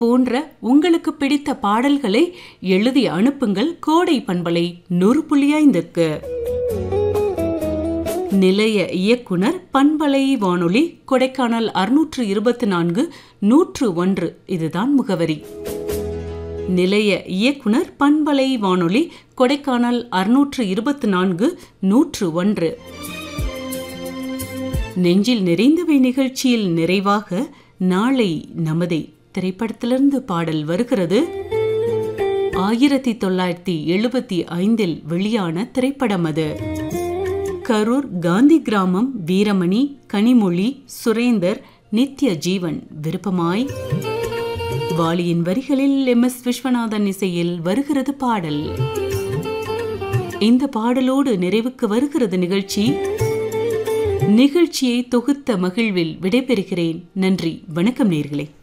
போன்ற உங்களுக்கு பிடித்த பாடல்களை எழுதி அனுப்புங்கள் கோடை பண்பலை நூறு புள்ளி ஐந்துக்கு நிலைய இயக்குனர் பண்பலை வானொலி கொடைக்கானல் அறுநூற்று இருபத்தி நான்கு நூற்று ஒன்று இதுதான் முகவரி நிலைய இயக்குனர் பண்பலை வானொலி கொடைக்கானல் அறுநூற்று இருபத்தி நான்கு நூற்று ஒன்று நெஞ்சில் நிறைந்தவை நிகழ்ச்சியில் நிறைவாக நாளை நமதை திரைப்படத்திலிருந்து பாடல் வருகிறது ஆயிரத்தி தொள்ளாயிரத்தி எழுபத்தி ஐந்தில் வெளியான திரைப்படம் அது கரூர் காந்தி கிராமம் வீரமணி கனிமொழி சுரேந்தர் நித்ய ஜீவன் விருப்பமாய் வாலியின் வரிகளில் எம் எஸ் விஸ்வநாதன் இசையில் வருகிறது பாடல் இந்த பாடலோடு நிறைவுக்கு வருகிறது நிகழ்ச்சி நிகழ்ச்சியை தொகுத்த மகிழ்வில் விடைபெறுகிறேன் நன்றி வணக்கம் நேர்களே